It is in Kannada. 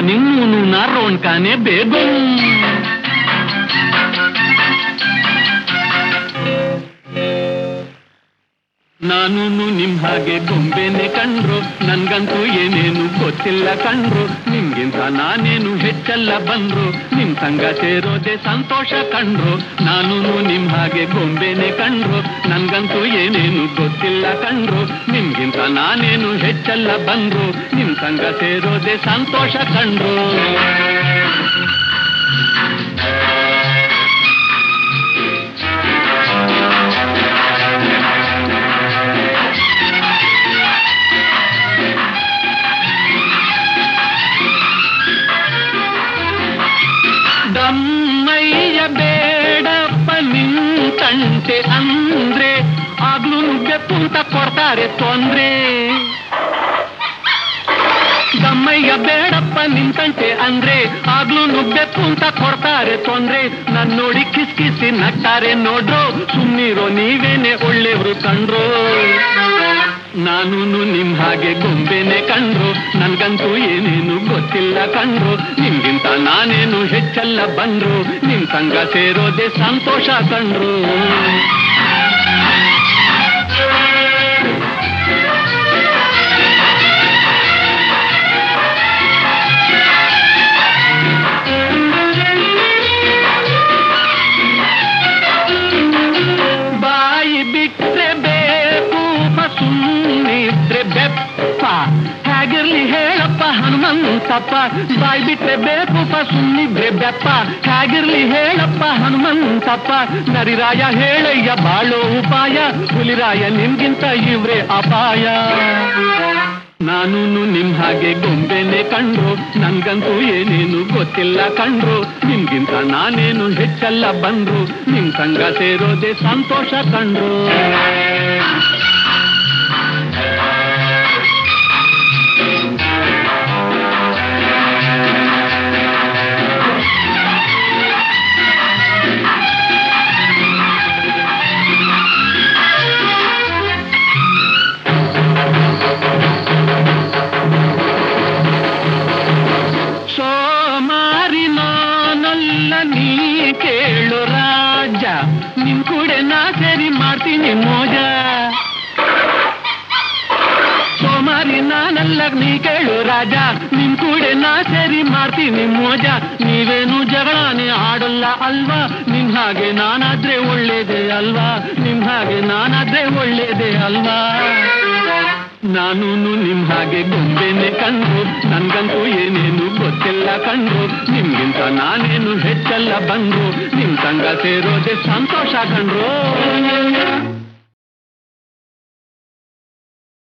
ನಿನ್ನೂನು ನಾರೋಣ್ಕಾನೆ ಬೇಗು ನಾನು ನಿಮ್ ಹಾಗೆ ಗೊಂಬೆನೆ ಕಂಡ್ರು ನನ್ಗಂತೂ ಏನೇನು ಗೊತ್ತಿಲ್ಲ ಕಂಡ್ರು ನಿಮ್ಗಿಂತ ನಾನೇನು ಹೆಚ್ಚಲ್ಲ ಬಂದ್ರು ನಿಮ್ ಸಂಗ ಸೇರೋದೆ ಸಂತೋಷ ಕಂಡ್ರು ನಾನು ನಿಮ್ ಹಾಗೆ ಗೊಂಬೆನೆ ಕಂಡ್ರು ನನ್ಗಂತೂ ಏನೇನು ಗೊತ್ತಿಲ್ಲ ಕಂಡ್ರು ನಿಮ್ಗಿಂತ ನಾನೇನು ಹೆಚ್ಚಲ್ಲ ಬಂದ್ರು ನಿಮ್ ಸಂಗ ಸೇರೋದೆ ಸಂತೋಷ ಕಂಡ್ರು ದಮ್ಮಯ್ಯ ಬೇಡಪ್ಪ ನಿಂತಂತೆ ಅಂದ್ರೆ ಆಗ್ಲೂ ನುಗ್ಗೆ ಪುಂತ ಕೊಡ್ತಾರೆ ತೊಂದ್ರೆ ದಮ್ಮಯ್ಯ ಬೇಡಪ್ಪ ನಿಂತಂತೆ ಅಂದ್ರೆ ಆಗ್ಲೂ ನುಗ್ಗೆ ಪುಂತ ಕೊಡ್ತಾರೆ ತೊಂದ್ರೆ ನನ್ ನೋಡಿ ಕಿಸ್ ಕಿಸಿ ನಗ್ತಾರೆ ನೋಡ್ರು ಸುಮ್ನಿರೋ ನೀವೇನೆ ಒಳ್ಳೆಯವ್ರು ಕಂಡ್ರು ನಾನು ನಿಮ್ ಹಾಗೆ ಗೊಂಬೆನೆ ಕಂಡ್ರು ನನ್ಗಂತೂ ಏನೇನು ಗೊತ್ತಿಲ್ಲ ಕಂಡ್ರು ನಿಮ್ಗಿಂತ ನಾನೇನು ಹೆಚ್ಚಲ್ಲ ಬಂದ್ರು ನಿಮ್ ಸಂಗ ಸೇರೋದೆ ಸಂತೋಷ ಕಂಡ್ರು ಬಾಯಿ ಬಿಟ್ರೆ ಬೇಕು ಸುಮ್ಮನಿದ್ರೆ ಬೆಪ್ಪ ಹೇಗಿರ್ಲಿ ಹೇಳಪ್ಪ ಹನುಮಂತಪ್ಪ ಬಾಯಿ ಬಿಟ್ರೆ ಬೇಕು ಸುಮ್ಮನಿದ್ರೆ ಬೆಪ್ಪ ಹೇಗಿರ್ಲಿ ಹೇಳಪ್ಪ ಹನುಮಂತಪ್ಪ ನರಿರಾಯ ಹೇಳಯ್ಯ ಬಾಳೋ ಉಪಾಯ ಹುಲಿರಾಯ ನಿಮ್ಗಿಂತ ಇವ್ರೆ ಅಪಾಯ ನಾನು ನಿಮ್ ಹಾಗೆ ಗೊಂಬೆನೆ ಕಂಡ್ರು ನನ್ಗಂತೂ ಏನೇನು ಗೊತ್ತಿಲ್ಲ ಕಂಡ್ರು ನಿಮ್ಗಿಂತ ನಾನೇನು ಹೆಚ್ಚಲ್ಲ ಬಂದ್ರು ನಿಮ್ ಸಂಗ ಸೇರೋದೆ ಸಂತೋಷ ಕಂಡ್ರು ಸೋಮಾರಿ ನಾನಲ್ಲ ನೀ ಕೇಳು ರಾಜ ನಿನ್ ಕೂಡೆ ನಾ ಸರಿ ಮಾಡ್ತೀನಿ ಮೋಜ ಸೋಮಾರಿ ನಾನಲ್ಲ ನೀ ಕೇಳು ರಾಜ ನಿನ್ ಕೂಡೆ ನಾ ಸರಿ ಮಾಡ್ತೀನಿ ಮೋಜ ನೀವೇನು ಜಗಳನೆ ಆಡಲ್ಲ ಅಲ್ವಾ ನಿಮ್ ಹಾಗೆ ನಾನಾದ್ರೆ ಒಳ್ಳೇದೇ ಅಲ್ವಾ ನಿಮ್ ಹಾಗೆ ನಾನಾದ್ರೆ ಒಳ್ಳೇದೇ ಅಲ್ವಾ ನಾನು ನಿಮ್ ಹಾಗೆ ಗೊಂಬೆನೆ ಕಂಡ್ರು ನನ್ಗಂತೂ ಏನೇನು ಗೊತ್ತಿಲ್ಲ ಕಂಡ್ರು ನಿಮ್ಗಿಂತ ನಾನೇನು ಹೆಚ್ಚಲ್ಲ ಬಂದ್ರು ನಿಮ್ ಸಂಗ ಸೇರೋದೆ ಸಂತೋಷ ಕಂಡ್ರು